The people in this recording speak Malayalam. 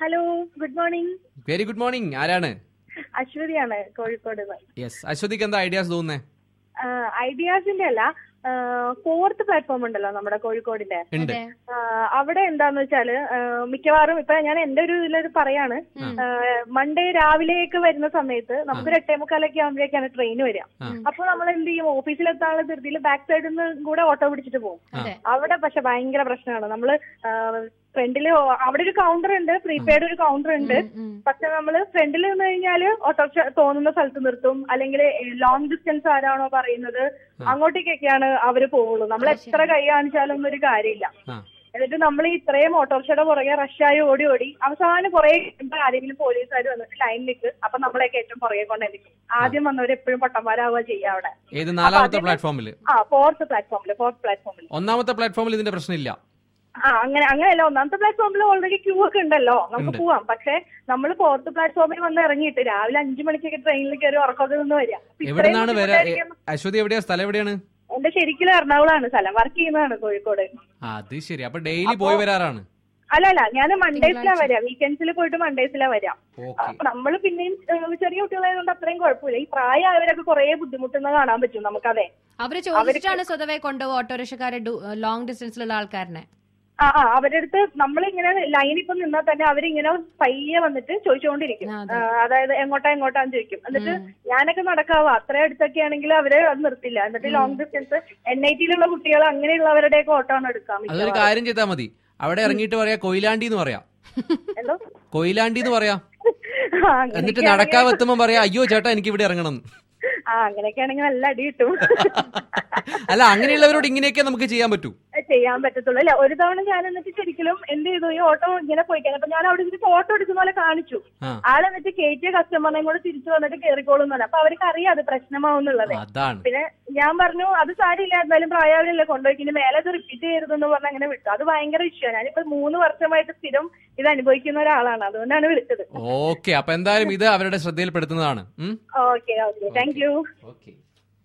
Hello good morning very good morning ആരാണ് അശ്വതിയാണ് കോഴിക്കോട് യെസ് അശ്വതിക്ക് എന്താ ഐഡിയാസ് തോന്നുന്നേ ഐഡിയാസിന്റെ അല്ല ഫോർത്ത് പ്ലാറ്റ്ഫോം ഉണ്ടല്ലോ നമ്മുടെ കോഴിക്കോടിന്റെ ഉണ്ട് അതെ ആ, അവിടെ എന്താന്ന് വെച്ചാല് ആ, മിക്കവാറും ഇപ്പൊ ഞാൻ എന്റെ ഒരു ഇതിലൊരു പറയാണ് മൺഡേ രാവിലെയൊക്കെ വരുന്ന സമയത്ത് നമുക്കൊരു എട്ടേ മുക്കാലൊക്കെ ആകുമ്പോഴേക്കാണ് ട്രെയിൻ വരിക ആ. അപ്പൊ നമ്മൾ എന്ത് ചെയ്യും ഓഫീസിലെത്താനുള്ള ധൃതിയിൽ ബാക്ക് സൈഡിൽ നിന്ന് കൂടെ ഓട്ടോ പിടിച്ചിട്ട് പോകും അതെ അവിടെ പക്ഷെ ഭയങ്കര പ്രശ്നമാണ് നമ്മള് ഫ്രണ്ടില് അവിടെ ഒരു കൗണ്ടർ ഉണ്ട് പ്രീപെയ്ഡ് ഒരു കൗണ്ടർ ഉണ്ട് ഉം, ഉം. പക്ഷെ നമ്മള് ഫ്രണ്ടിൽ നിന്ന് കഴിഞ്ഞാല് ഓട്ടോറിക്ഷ തോന്നുന്ന സ്ഥലത്ത് നിർത്തും അല്ലെങ്കിൽ ലോങ് ഡിസ്റ്റൻസ് ആരാണോ പറയുന്നത് അങ്ങോട്ടേക്കൊക്കെയാണ് അവര് പോകുള്ളൂ നമ്മൾ എത്ര കൈ കാണിച്ചാലൊന്നും ഒരു കാര്യമില്ല ആ എന്നിട്ട് നമ്മൾ ഈ ഇത്രയും ഓട്ടോറിക്ഷയുടെ പുറകെ റഷായി ഓടി ഓടി അവസാനം കുറെ കഴിയുമ്പോൾ ആരെങ്കിലും പോലീസുകാർ വന്നിട്ട് ലൈൻ നിൽക്ക് അപ്പൊ നമ്മളെയൊക്കെ ഏറ്റവും പുറകെ കൊണ്ടെത്തിക്കും ആദ്യം വന്നവർ എപ്പോഴും പൊട്ടന്മാരാവുക ചെയ്യുക അവിടെ ഏത് നാലാമത്തെ പ്ലാറ്റ്ഫോമിൽ ആ ഫോർത്ത് പ്ലാറ്റ്ഫോമിൽ ഫോർത്ത് പ്ലാറ്റ്ഫോമിൽ ഒന്നാമത്തെ പ്ലാറ്റ്ഫോമിൽ ഇതിന്റെ പ്രശ്നമില്ല ആ അങ്ങനെ അങ്ങനെയല്ല ഒന്നാമത്തെ പ്ലാറ്റ്ഫോമിൽ ഓൾറെഡി ക്യൂ ഒക്കെ ഉണ്ടല്ലോ നമുക്ക് ഉണ്ട്. പോവാം പക്ഷെ നമ്മൾ ഫോർത്ത് പ്ലാറ്റ്ഫോമിൽ വന്ന് ഇറങ്ങിയിട്ട് രാവിലെ അഞ്ചു മണിക്കൊക്കെ ട്രെയിനിൽ കയറി ഉറക്കത്തിൽ നിന്ന് വരിക അപ്പൊ ഇത്രയും എവിടുന്നാണ് വരാ എ- ബുദ്ധിമുട്ടായിരിക്കും. അശ്വതി എവിടെയാ സ്ഥലം എവിടെയാണ് എന്റെ ശരിക്കും എറണാകുളമാണ് സ്ഥലം വർക്ക് ചെയ്യുന്നതാണ് കോഴിക്കോട് ആ, അത് ശരി അപ്പൊ ഡെയിലി പോയി വരാറാണ് അല്ല അല്ല ഞാൻ മൺഡേസിലാ വരാം വീക്കെൻഡ്സിൽ പോയിട്ട് മൺഡേസിലാ വരാം ഓക്കെ അപ്പൊ നമ്മൾ പിന്നെയും ഏഹ്, ചെറിയ കുട്ടികളായതുകൊണ്ട് അത്രയും കുഴപ്പമില്ല ഈ പ്രായമായവരൊക്കെ കുറെ ബുദ്ധിമുട്ടുന്ന കാണാൻ പറ്റും നമുക്കതെ അവര് ചോദിച്ചിട്ടാണ് സ്വതവേ കൊണ്ടുപോകും ഓട്ടോറിക്ഷക്കാരെ ലോങ് ഡിസ്റ്റൻസിലുള്ള ആൾക്കാരനെ ആ ആ അവരുടെ അടുത്ത് നമ്മളിങ്ങനെ ലൈനിൽ ഇപ്പൊ നിന്നാൽ തന്നെ അവരിങ്ങനെ പയ്യെ വന്നിട്ട് ചോദിച്ചുകൊണ്ടിരിക്കും ആ, അതെ. ആ, അതായത് എങ്ങോട്ടാ എങ്ങോട്ടാന്ന് ചോദിക്കും എന്നിട്ട് ഞാനൊക്കെ നടക്കാവോ അത്ര അടുത്തൊക്കെ ആണെങ്കിൽ അവര് അത് നിർത്തില്ല എന്നിട്ട് ലോങ് ഡിസ്റ്റൻസ് എൻ ഐ ടിയിലുള്ള കുട്ടികൾ അങ്ങനെയുള്ളവരുടെയൊക്കെ ഓട്ടമാണ് എടുക്കാം അതൊരു മിക്കവാറും. കാര്യം ചെയ്താൽ മതി അവിടെ ഇറങ്ങിയിട്ട് പറയാ കൊയിലാണ്ടി എന്ന് പറയാം എന്തോ കൊയിലാണ്ടി എന്ന് പറയാം ആ, എന്നിട്ട് അങ്ങനെയൊക്കെ നടക്കാവെത്തുമ്പോ പറയാ അയ്യോ ചേട്ടാ എനിക്ക് ഇവിടെ ഇറങ്ങണം എന്ന്." ആ അങ്ങനെയൊക്കെ ആണെങ്കിൽ നല്ല അടി കിട്ടും അല്ല അങ്ങനെയുള്ളവരോട് ഇങ്ങനെയൊക്കെ നമുക്ക് ചെയ്യാൻ പറ്റൂ ചെയ്യാൻ പറ്റത്തുള്ളൂ അല്ലെ ഒരു തവണ ഞാൻ എന്നിട്ട് ശരിക്കും എന്ത് ചെയ്തു ഈ ഓട്ടോ ഇങ്ങനെ പോയി കഴിഞ്ഞു അപ്പൊ ഞാൻ അവിടെ ഇരുന്നിട്ട് ഓട്ടോ എടുക്കുന്ന പോലെ കാണിച്ചു ആ ആൾ എന്നിട്ട് കയറ്റിയ കസ്റ്റമറിനെയും കൂടെ തിരിച്ചു വന്നിട്ട് കയറിക്കോളും പറഞ്ഞു അപ്പൊ അവർക്ക് അറിയാം അത് പ്രശ്നമാവുന്നുള്ളത് അതാണ് പിന്നെ ഞാൻ പറഞ്ഞു അത് സാരിയില്ല എന്തായാലും പ്രായാവിലല്ലേ കൊണ്ടുപോയി ഇനി മേലെ അത് റിപ്പീറ്റ് ചെയ്യരുതെന്ന് പറഞ്ഞ് അങ്ങനെ വിട്ടു അത് ഭയങ്കര ഇഷ്യൂ ഞാനിപ്പോ മൂന്ന് വർഷമായിട്ട് സ്ഥിരം ഇത് അനുഭവിക്കുന്ന ഒരാളാണ് അതുകൊണ്ടാണ് വിളിച്ചത് ഓക്കെ അപ്പൊ എന്തായാലും ഇത് അവരുടെ ശ്രദ്ധയിൽപ്പെടുത്തുന്നതാണ് okay okay thank you okay